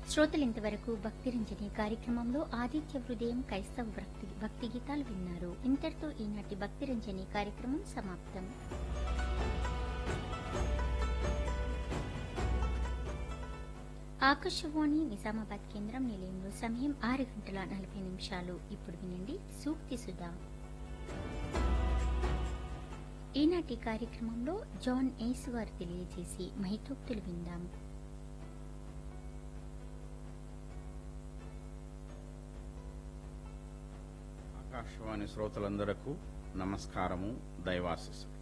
శ్రోతలు ఇంతవరకు భక్తిరంజని కార్యక్రమంలో ఆదిత్య హృదయం క్రైస్తవ భక్తి భక్తి గీతాలు విన్నారు ఇంతటితో ఈనాటి భక్తిరంజని కార్యక్రమం సమాప్తం ఆకాశవాణి నిజామాబాద్ కేంద్రం నిలయంలో సమయం ఆరు గంటల నలభై నిమిషాలు ఇప్పుడు వినండి సూక్తి సుధా ఈనాటి కార్యక్రమంలో జాన్ ఏసు గారు తెలియజేసి మహితోక్తులు విందాం ఆకాశవాణి శ్రోతలందరకు నమస్కారము దైవాశిస్సులు